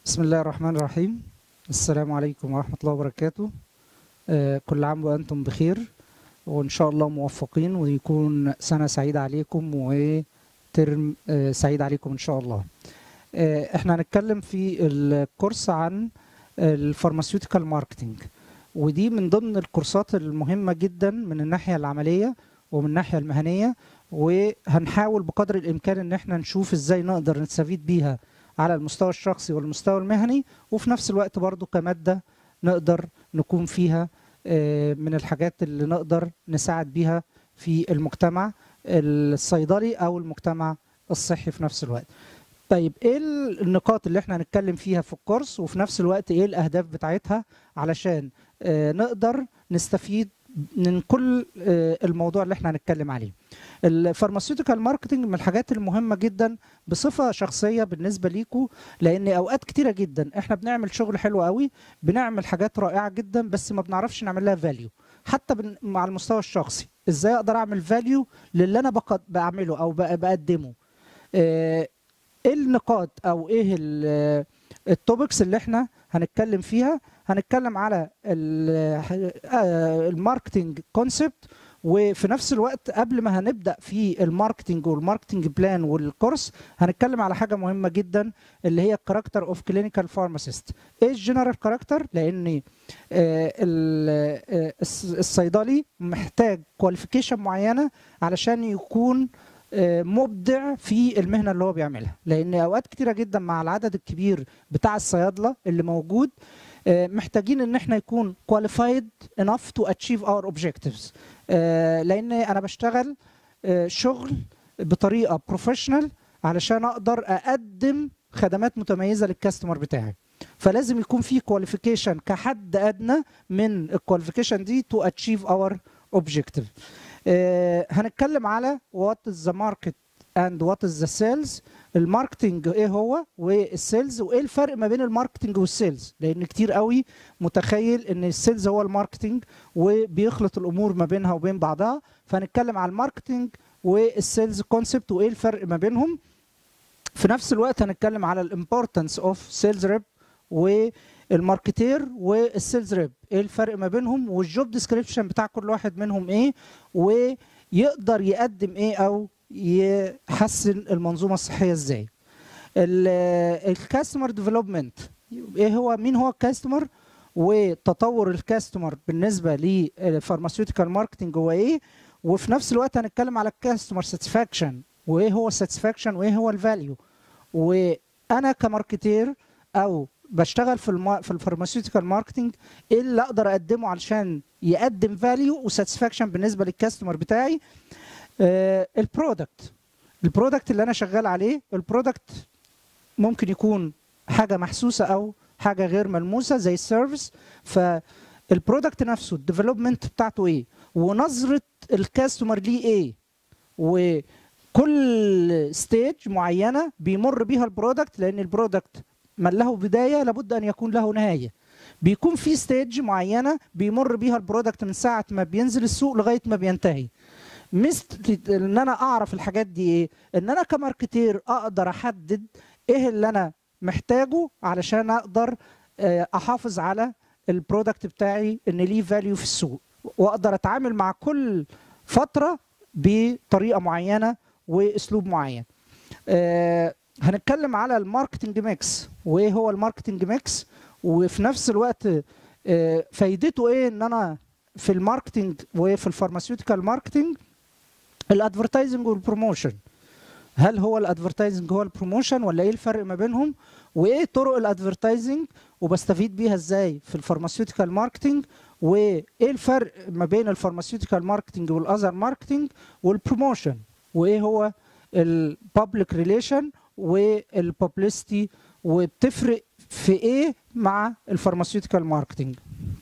بسم الله الرحمن الرحيم السلام عليكم ورحمة الله وبركاته آه، كل عام وأنتم بخير وإن شاء الله موفقين ويكون سنة سعيدة عليكم وترم آه، سعيد عليكم إن شاء الله آه، احنا هنتكلم في الكورس عن الفارماسيوتيكال ماركتينج ودي من ضمن الكورسات المهمة جدا من الناحية العملية ومن الناحية المهنية وهنحاول بقدر الإمكان إن احنا نشوف إزاي نقدر نستفيد بيها على المستوى الشخصي والمستوى المهني وفي نفس الوقت برضو كمادة نقدر نكون فيها آه، من الحاجات اللي نقدر نساعد بيها في المجتمع الصيدلي أو المجتمع الصحي في نفس الوقت طيب ايه النقاط اللي احنا هنتكلم فيها في الكورس وفي نفس الوقت ايه الاهداف بتاعتها علشان آه، نقدر نستفيد من كل آه، الموضوع اللي احنا هنتكلم عليه الفارماسيوتيكال ماركتنج من الحاجات المهمة جدا بصفة شخصية بالنسبة ليكو لان اوقات كتيرة جدا احنا بنعمل شغل حلو قوي بنعمل حاجات رائعة جدا بس ما بنعرفش نعمل لها فاليو حتى بن- مع المستوى الشخصي ازاي اقدر اعمل فاليو للي انا بق- بعمله او بق- بقدمه آه، ايه النقاط او ايه التوبكس اللي احنا هنتكلم فيها هنتكلم على ال- آه، الماركتينج كونسبت وفي نفس الوقت قبل ما هنبدا في الماركتينج والماركتينج بلان والكورس هنتكلم على حاجه مهمه جدا اللي هي الكاركتر اوف كلينيكال فارماسيست ايه الجنرال كاركتر لان آه، ال- آه، الص- الصيدلي محتاج كواليفيكيشن معينه علشان يكون آه، مبدع في المهنه اللي هو بيعملها لان اوقات كتيره جدا مع العدد الكبير بتاع الصيادله اللي موجود آه، محتاجين ان احنا يكون qualified enough to achieve our objectives آه، لان انا بشتغل آه، شغل بطريقه بروفيشنال علشان اقدر اقدم خدمات متميزه للكاستمر بتاعي فلازم يكون في كواليفيكيشن كحد ادنى من الكواليفيكيشن دي to achieve our objective آه، هنتكلم على what is the market and what is the sales الماركتنج ايه هو والسيلز وايه الفرق ما بين الماركتنج والسيلز لان كتير قوي متخيل ان السيلز هو الماركتنج وبيخلط الامور ما بينها وبين بعضها فهنتكلم على الماركتنج والسيلز كونسبت وايه الفرق ما بينهم في نفس الوقت هنتكلم على الامبورتنس اوف سيلز ريب والماركتير والسيلز ريب ايه الفرق ما بينهم والجوب ديسكريبشن بتاع كل واحد منهم ايه ويقدر يقدم ايه او يحسن المنظومه الصحيه ازاي الكاستمر ديفلوبمنت ايه هو مين هو الكاستمر وتطور الكاستمر بالنسبه للفارماسيوتيكال ماركتنج هو ايه وفي نفس الوقت هنتكلم على الكاستمر ساتسفاكشن وايه هو الساتسفاكشن وايه هو الفاليو وانا كماركتير او بشتغل في الم... في الفارماسيوتيكال ماركتنج ايه اللي اقدر اقدمه علشان يقدم فاليو وساتسفاكشن بالنسبه للكاستمر بتاعي آه البرودكت البرودكت اللي انا شغال عليه البرودكت ممكن يكون حاجه محسوسه او حاجه غير ملموسه زي السيرفيس فالبرودكت نفسه الديفلوبمنت بتاعته ايه ونظره الكاستمر ليه ايه وكل ستيج معينه بيمر بيها البرودكت لان البرودكت من له بدايه لابد ان يكون له نهايه بيكون في ستيج معينه بيمر بيها البرودكت من ساعه ما بينزل السوق لغايه ما بينتهي مست ان انا اعرف الحاجات دي ايه ان انا كماركتير اقدر احدد ايه اللي انا محتاجه علشان اقدر آه، احافظ على البرودكت بتاعي ان ليه فاليو في السوق واقدر اتعامل مع كل فتره بطريقه معينه واسلوب معين آه، هنتكلم على الماركتنج ميكس وايه هو الماركتنج ميكس وفي نفس الوقت آه، فايدته ايه ان انا في الماركتنج وفي الفارماسيوتيكال ماركتنج الادفرتايزنج والبروموشن هل هو الادفرتايزنج هو البروموشن ولا ايه الفرق ما بينهم وايه طرق الادفرتايزنج وبستفيد بيها ازاي في الفارماسيوتيكال ماركتنج وايه الفرق ما بين الفارماسيوتيكال ماركتنج والاذر ماركتنج والبروموشن وايه هو البابليك ريليشن والببليستي وبتفرق في ايه مع الفارماسيوتيكال ماركتنج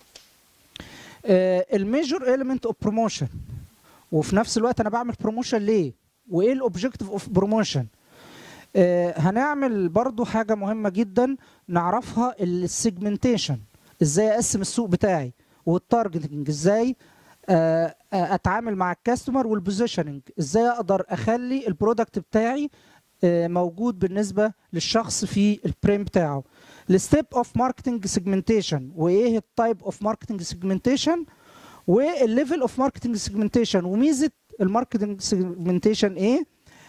الميجور اليمنت اوف بروموشن وفي نفس الوقت انا بعمل بروموشن ليه وايه الاوبجيكتيف اوف بروموشن هنعمل برضو حاجه مهمه جدا نعرفها السيجمنتيشن ازاي اقسم السوق بتاعي والتارجتنج ازاي آه، آه، اتعامل مع الكاستمر والبوزيشننج ازاي اقدر اخلي البرودكت بتاعي آه، موجود بالنسبه للشخص في البريم بتاعه الستيب اوف ماركتنج سيجمنتيشن وايه التايب اوف ماركتنج سيجمنتيشن والليفل اوف ماركتنج سيجمنتيشن وميزه الماركتنج سيجمنتيشن ايه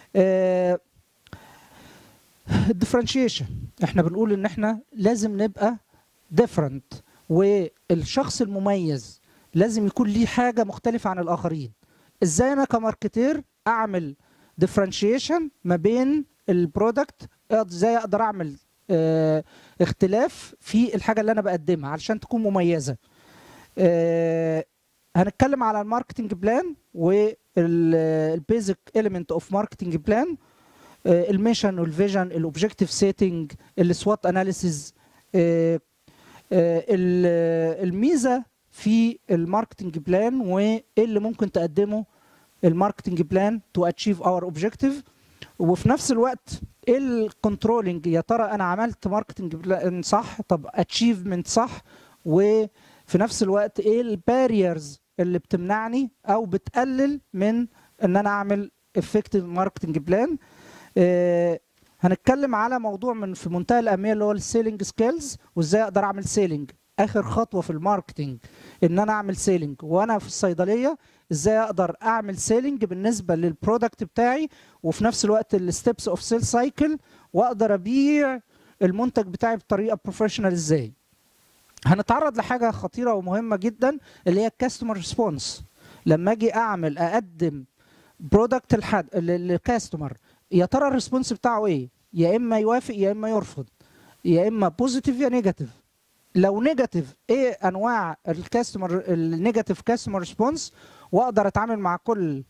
الديفرنشيشن احنا بنقول ان احنا لازم نبقى ديفرنت والشخص المميز لازم يكون ليه حاجه مختلفه عن الاخرين ازاي انا كماركتير اعمل ديفرنشيشن ما بين البرودكت ازاي اقدر اعمل اه اختلاف في الحاجه اللي انا بقدمها علشان تكون مميزه اه هنتكلم على الماركتنج بلان والبيزك اليمنت اوف ماركتنج بلان الميشن والفيجن الاوبجكتيف سيتنج السوات اناليسيز الميزه في الماركتنج بلان وايه اللي ممكن تقدمه الماركتنج بلان تو اتشيف اور اوبجكتيف وفي نفس الوقت ايه الكنترولنج يا ترى انا عملت ماركتنج بلان صح طب اتشيفمنت صح وفي نفس الوقت ايه الباريرز اللي بتمنعني او بتقلل من ان انا اعمل افكتيف ماركتنج بلان آه هنتكلم على موضوع من في منتهى الاهميه اللي هو السيلينج سكيلز وازاي اقدر اعمل سيلينج اخر خطوه في الماركتنج ان انا اعمل سيلينج وانا في الصيدليه ازاي اقدر اعمل سيلينج بالنسبه للبرودكت بتاعي وفي نفس الوقت الستبس اوف سيل سايكل واقدر ابيع المنتج بتاعي بطريقه بروفيشنال ازاي هنتعرض لحاجه خطيره ومهمه جدا اللي هي الكاستمر ريسبونس لما اجي اعمل اقدم برودكت لحد للكاستمر يا ترى الريسبونس بتاعه ايه يا اما يوافق يا اما يرفض يا اما بوزيتيف يا نيجاتيف لو نيجاتيف ايه انواع الكاستمر النيجاتيف كاستمر ريسبونس واقدر اتعامل مع كل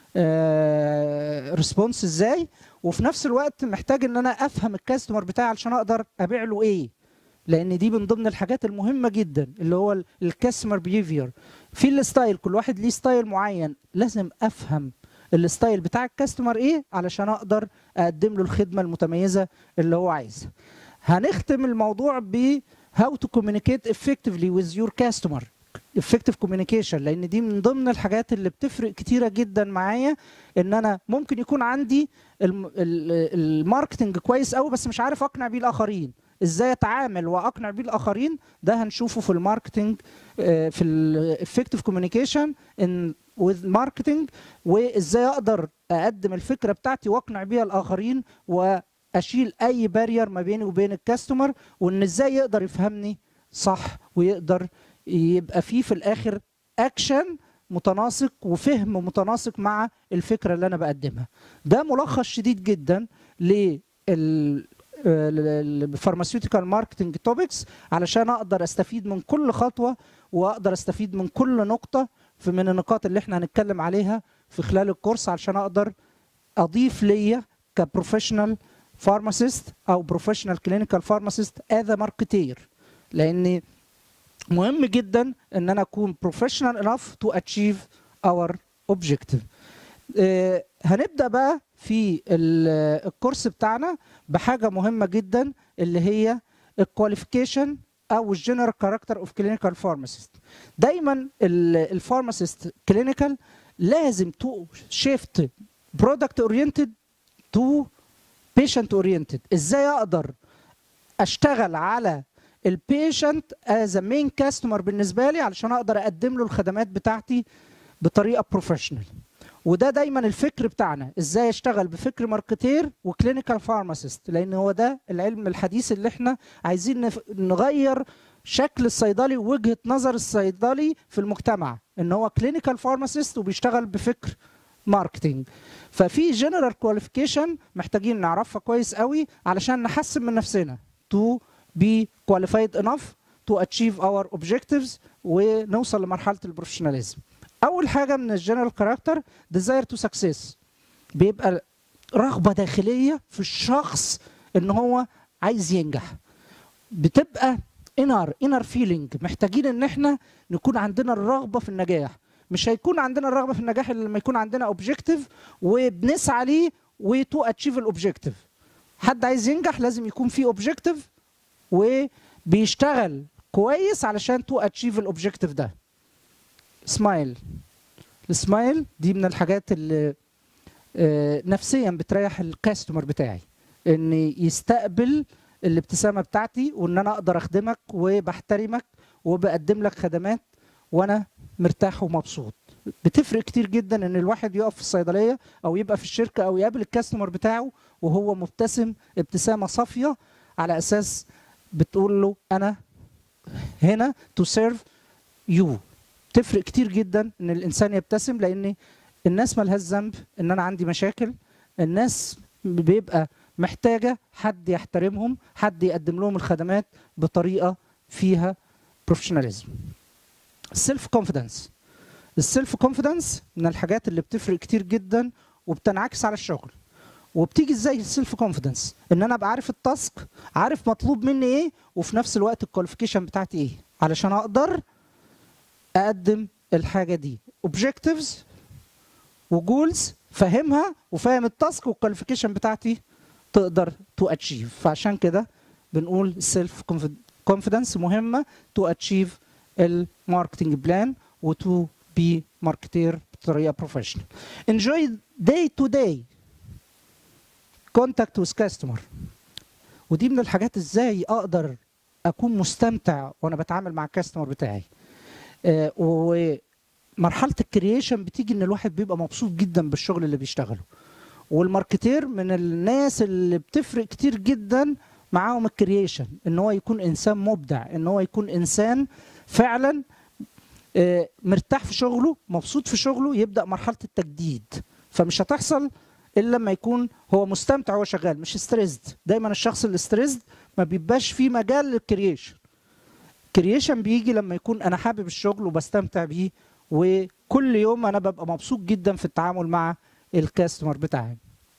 ريسبونس ازاي وفي نفس الوقت محتاج ان انا افهم الكاستمر بتاعي علشان اقدر ابيع له ايه لان دي من ضمن الحاجات المهمه جدا اللي هو الكاستمر بيهيفير في الستايل كل واحد ليه ستايل معين لازم افهم الستايل بتاع الكاستمر ايه علشان اقدر اقدم له الخدمه المتميزه اللي هو عايزها هنختم الموضوع ب how to communicate effectively with your customer effective communication لان دي من ضمن الحاجات اللي بتفرق كتيره جدا معايا ان انا ممكن يكون عندي الماركتنج كويس قوي بس مش عارف اقنع بيه الاخرين ازاي اتعامل واقنع بيه الاخرين ده هنشوفه في الماركتنج في الافكتيف كوميونيكيشن ان with ماركتنج وازاي اقدر اقدم الفكره بتاعتي واقنع بيها الاخرين واشيل اي بارير ما بيني وبين الكاستمر وان ازاي يقدر يفهمني صح ويقدر يبقى فيه في الاخر اكشن متناسق وفهم متناسق مع الفكره اللي انا بقدمها ده ملخص شديد جدا لل الفارماسيوتيكال ماركتنج توبكس علشان اقدر استفيد من كل خطوه واقدر استفيد من كل نقطه في من النقاط اللي احنا هنتكلم عليها في خلال الكورس علشان اقدر اضيف ليا كبروفيشنال فارماسيست او بروفيشنال كلينيكال فارماسيست از ماركتير لان مهم جدا ان انا اكون بروفيشنال انف تو اتشيف اور اوبجيكتيف هنبدا بقى في الكورس بتاعنا بحاجه مهمه جدا اللي هي الكواليفيكيشن او الجنرال كاركتر اوف كلينيكال فارماسيست دايما الفارماسيست كلينيكال لازم تو شيفت برودكت اورينتد تو بيشنت اورينتد ازاي اقدر اشتغل على البيشنت از مين كاستمر بالنسبه لي علشان اقدر اقدم له الخدمات بتاعتي بطريقه بروفيشنال وده دايما الفكر بتاعنا ازاي اشتغل بفكر ماركتير وكلينيكال فارماسيست لان هو ده العلم الحديث اللي احنا عايزين نغير شكل الصيدلي ووجهه نظر الصيدلي في المجتمع ان هو كلينيكال فارماسيست وبيشتغل بفكر ماركتينج ففي جنرال كواليفيكيشن محتاجين نعرفها كويس قوي علشان نحسن من نفسنا تو بي كواليفايد انف تو اتشيف اور اوبجكتيفز ونوصل لمرحله البروفيشناليزم اول حاجه من الجنرال كاركتر ديزاير تو سكسس بيبقى رغبه داخليه في الشخص ان هو عايز ينجح بتبقى انر انر فيلينج محتاجين ان احنا نكون عندنا الرغبه في النجاح مش هيكون عندنا الرغبه في النجاح الا لما يكون عندنا اوبجيكتيف وبنسعى ليه وتو اتشيف الاوبجيكتيف حد عايز ينجح لازم يكون فيه اوبجيكتيف وبيشتغل كويس علشان تو اتشيف الاوبجيكتيف ده سمايل السمايل دي من الحاجات اللي آه، نفسيا بتريح الكاستمر بتاعي ان يستقبل الابتسامه بتاعتي وان انا اقدر اخدمك وبحترمك وبقدم لك خدمات وانا مرتاح ومبسوط بتفرق كتير جدا ان الواحد يقف في الصيدليه او يبقى في الشركه او يقابل الكاستمر بتاعه وهو مبتسم ابتسامه صافيه على اساس بتقول له انا هنا تو سيرف يو تفرق كتير جدا ان الانسان يبتسم لان الناس مالهاش ذنب ان انا عندي مشاكل الناس بيبقى محتاجه حد يحترمهم حد يقدم لهم الخدمات بطريقه فيها بروفيشناليزم السيلف كونفيدنس السيلف كونفيدنس من الحاجات اللي بتفرق كتير جدا وبتنعكس على الشغل وبتيجي ازاي السيلف كونفيدنس ان انا ابقى عارف التاسك عارف مطلوب مني ايه وفي نفس الوقت الكواليفيكيشن بتاعتي ايه علشان اقدر اقدم الحاجه دي اوبجكتيفز وجولز فاهمها وفاهم التاسك والكواليفيكيشن بتاعتي تقدر تو اتشيف فعشان كده بنقول السيلف كونفيدنس مهمه تو اتشيف الماركتنج بلان وتو بي ماركتير بطريقه بروفيشنال enjoy day to day contact with customer ودي من الحاجات ازاي اقدر اكون مستمتع وانا بتعامل مع الكاستمر بتاعي آه، ومرحله الكرييشن بتيجي ان الواحد بيبقى مبسوط جدا بالشغل اللي بيشتغله والماركتير من الناس اللي بتفرق كتير جدا معاهم الكرييشن ان هو يكون انسان مبدع ان هو يكون انسان فعلا آه، مرتاح في شغله مبسوط في شغله يبدا مرحله التجديد فمش هتحصل الا لما يكون هو مستمتع وهو شغال مش ستريسد دايما الشخص اللي ستريسد ما بيبقاش فيه مجال للكرييشن كرييشن بيجي لما يكون انا حابب الشغل وبستمتع بيه وكل يوم انا ببقى مبسوط جدا في التعامل مع الكاستمر بتاعي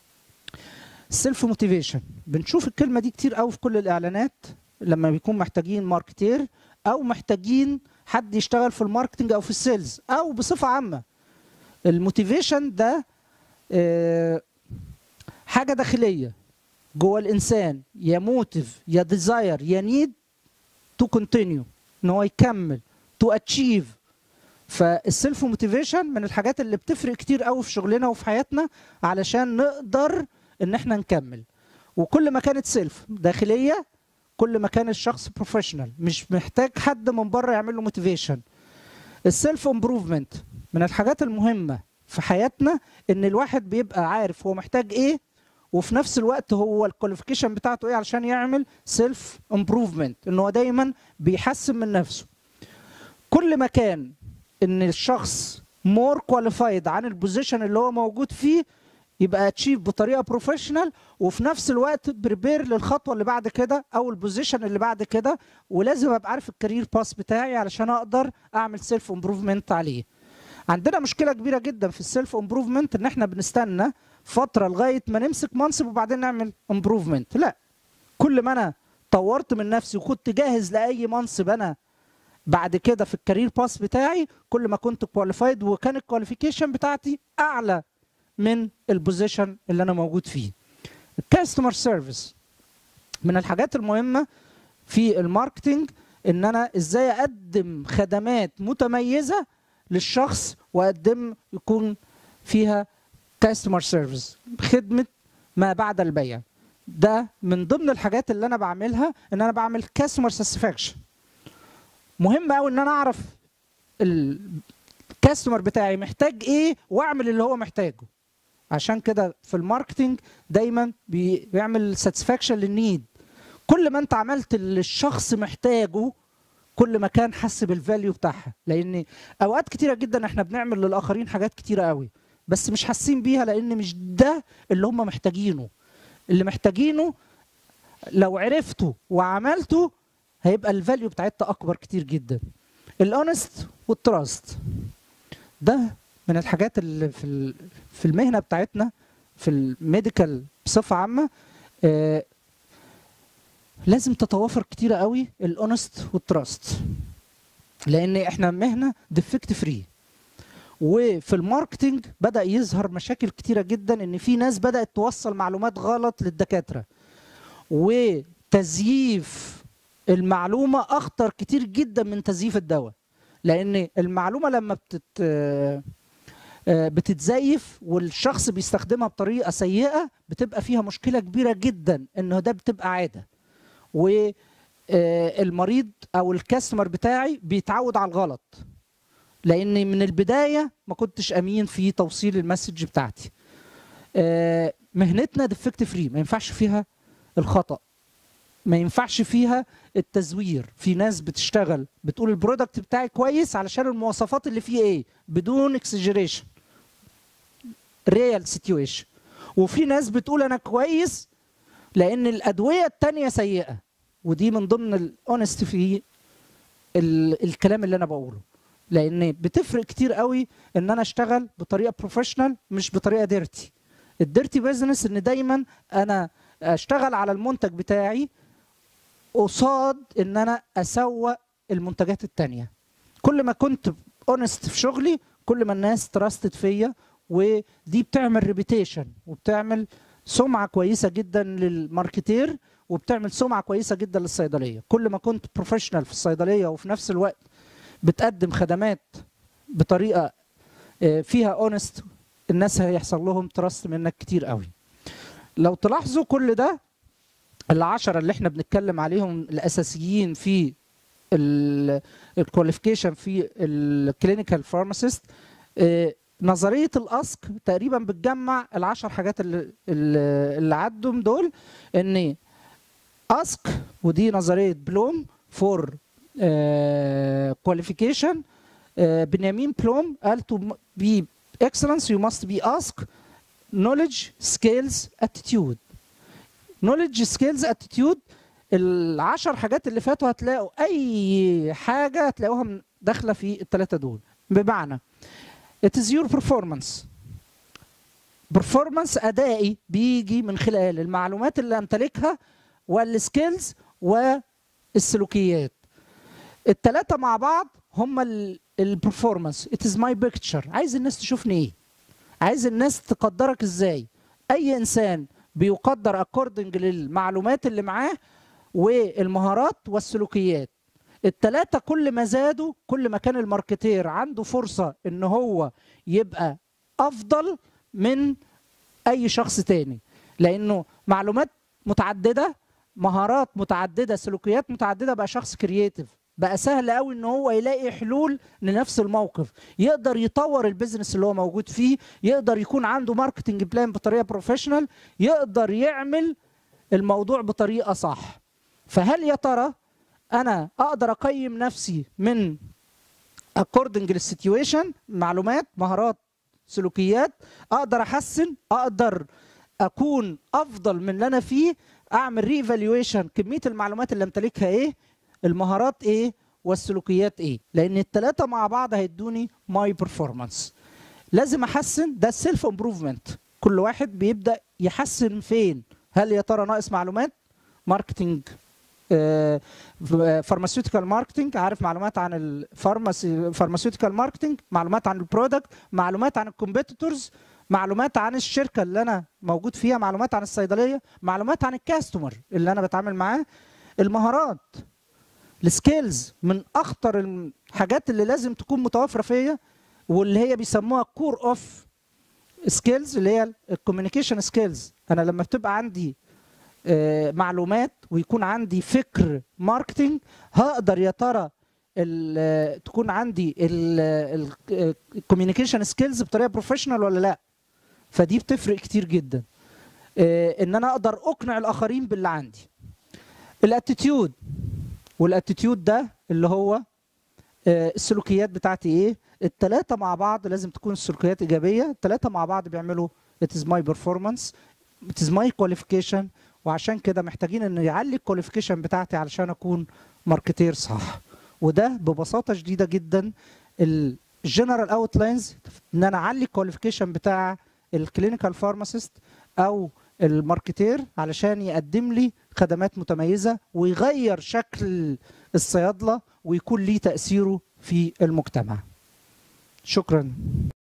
السيلف موتيفيشن بنشوف الكلمه دي كتير قوي في كل الاعلانات لما بيكون محتاجين ماركتير او محتاجين حد يشتغل في الماركتنج او في السيلز او بصفه عامه الموتيفيشن ده آه، حاجه داخليه جوه الانسان يا موتيف يا ديزاير يا نيد تو كونتينيو ان هو يكمل تو اتشيف فالسيلف موتيفيشن من الحاجات اللي بتفرق كتير قوي في شغلنا وفي حياتنا علشان نقدر ان احنا نكمل وكل ما كانت سيلف داخليه كل ما كان الشخص بروفيشنال مش محتاج حد من بره يعمل له موتيفيشن السيلف امبروفمنت من الحاجات المهمه في حياتنا ان الواحد بيبقى عارف هو محتاج ايه وفي نفس الوقت هو الكواليفيكيشن بتاعته ايه علشان يعمل سيلف امبروفمنت ان هو دايما بيحسن من نفسه كل ما كان ان الشخص مور كواليفايد عن البوزيشن اللي هو موجود فيه يبقى اتشيف بطريقه بروفيشنال وفي نفس الوقت بريبير للخطوه اللي بعد كده او البوزيشن اللي بعد كده ولازم ابقى عارف الكارير باس بتاعي علشان اقدر اعمل سيلف امبروفمنت عليه عندنا مشكله كبيره جدا في السيلف امبروفمنت ان احنا بنستنى فتره لغايه ما نمسك منصب وبعدين نعمل امبروفمنت لا كل ما انا طورت من نفسي وكنت جاهز لاي منصب انا بعد كده في الكارير باس بتاعي كل ما كنت كواليفايد وكان الكواليفيكيشن بتاعتي اعلى من البوزيشن اللي انا موجود فيه الكاستمر سيرفيس من الحاجات المهمه في الماركتنج ان انا ازاي اقدم خدمات متميزه للشخص واقدم يكون فيها كاستمر سيرفيس خدمه ما بعد البيع ده من ضمن الحاجات اللي انا بعملها ان انا بعمل كاستمر ساتسفاكشن مهم قوي ان انا اعرف الكاستمر بتاعي محتاج ايه واعمل اللي هو محتاجه عشان كده في الماركتنج دايما بي- بيعمل ساتسفاكشن للنيد كل ما انت عملت اللي الشخص محتاجه كل ما كان حس بالفاليو بتاعها لان اوقات كتيره جدا احنا بنعمل للاخرين حاجات كتيره قوي بس مش حاسين بيها لان مش ده اللي هم محتاجينه اللي محتاجينه لو عرفته وعملته هيبقى الفاليو بتاعتها اكبر كتير جدا الاونست والتراست ده من الحاجات اللي في ال- في المهنه بتاعتنا في الميديكال بصفه عامه آه، لازم تتوافر كتيره قوي الاونست والتراست لان احنا مهنه ديفكت فري وفي الماركتنج بدا يظهر مشاكل كتيره جدا ان في ناس بدات توصل معلومات غلط للدكاتره وتزييف المعلومه اخطر كتير جدا من تزييف الدواء لان المعلومه لما بتت آه، بتتزيف والشخص بيستخدمها بطريقه سيئه بتبقى فيها مشكله كبيره جدا انه ده بتبقى عاده والمريض او الكاستمر بتاعي بيتعود على الغلط لاني من البدايه ما كنتش امين في توصيل المسج بتاعتي آه، مهنتنا ديفكت فري ما ينفعش فيها الخطا ما ينفعش فيها التزوير في ناس بتشتغل بتقول البرودكت بتاعي كويس علشان المواصفات اللي فيه ايه بدون اكسجريشن ريال سيتويشن وفي ناس بتقول انا كويس لان الادويه التانية سيئه ودي من ضمن الاونست في ال- الكلام اللي انا بقوله لان بتفرق كتير قوي ان انا اشتغل بطريقه بروفيشنال مش بطريقه ديرتي الديرتي بيزنس ان دايما انا اشتغل على المنتج بتاعي قصاد ان انا اسوق المنتجات التانية كل ما كنت اونست في شغلي كل ما الناس تراستد فيا ودي بتعمل ريبيتيشن وبتعمل سمعه كويسه جدا للماركتير وبتعمل سمعه كويسه جدا للصيدليه كل ما كنت بروفيشنال في الصيدليه وفي نفس الوقت بتقدم خدمات بطريقه آه، فيها اونست الناس هيحصل لهم تراست منك كتير قوي لو تلاحظوا كل ده العشرة اللي احنا بنتكلم عليهم الاساسيين في الكواليفيكيشن في الكلينيكال فارماسيست نظريه الاسك تقريبا بتجمع العشر حاجات اللي, اللي اللي عدوا دول ان اسك ودي نظريه بلوم فور كواليفيكيشن بنيامين بلوم قال to be excellence you must be asked knowledge skills attitude knowledge skills attitude العشر حاجات اللي فاتوا هتلاقوا اي حاجه هتلاقوها من- داخله في الثلاثه دول بمعنى it is your performance performance ادائي بيجي من خلال المعلومات اللي امتلكها والسكيلز والسلوكيات الثلاثه مع بعض هم البرفورمانس it is my picture عايز الناس تشوفني ايه عايز الناس تقدرك ازاي اي انسان بيقدر اكوردنج للمعلومات اللي معاه والمهارات والسلوكيات التلاتة كل ما زادوا كل ما كان الماركتير عنده فرصة ان هو يبقى افضل من اي شخص تاني لانه معلومات متعددة مهارات متعددة سلوكيات متعددة بقى شخص كرييتيف بقى سهل قوي ان هو يلاقي حلول لنفس الموقف يقدر يطور البيزنس اللي هو موجود فيه يقدر يكون عنده ماركتنج بلان بطريقه بروفيشنال يقدر يعمل الموضوع بطريقه صح فهل يا ترى انا اقدر اقيم نفسي من اكوردنج للسيتويشن معلومات مهارات سلوكيات اقدر احسن اقدر اكون افضل من اللي انا فيه اعمل ري ايفالويشن كميه المعلومات اللي امتلكها ايه المهارات ايه والسلوكيات ايه لان الثلاثه مع بعض هيدوني ماي بيرفورمانس لازم احسن ده السيلف امبروفمنت كل واحد بيبدا يحسن فين هل يا ترى ناقص معلومات ماركتنج فارماسيوتيكال ماركتنج عارف معلومات عن الفارماسي فارماسيوتيكال ماركتنج معلومات عن البرودكت معلومات عن الكومبيتيتورز معلومات عن الشركه اللي انا موجود فيها معلومات عن الصيدليه معلومات عن الكاستمر اللي انا بتعامل معاه المهارات السكيلز من اخطر الحاجات اللي لازم تكون متوفره فيا واللي هي بيسموها كور اوف سكيلز اللي هي الكوميونيكيشن سكيلز انا لما بتبقى عندي آه، معلومات ويكون عندي فكر ماركتينج هقدر يا ترى ال- تكون عندي الكوميونيكيشن سكيلز بطريقه بروفيشنال ولا لا فدي بتفرق كتير جدا آه، ان انا اقدر اقنع الاخرين باللي عندي الاتيتيود والاتيتيود ده اللي هو آه، السلوكيات بتاعتي ايه التلاتة مع بعض لازم تكون السلوكيات ايجابيه التلاتة مع بعض بيعملوا it is my performance it is my qualification وعشان كده محتاجين انه يعلي الكواليفيكيشن بتاعتي علشان اكون ماركتير صح وده ببساطه شديده جدا الجنرال اوتلاينز ان انا اعلي الكواليفيكيشن بتاع الكلينيكال فارماسيست او الماركتير علشان يقدم لي خدمات متميزه ويغير شكل الصيادله ويكون ليه تاثيره في المجتمع شكرا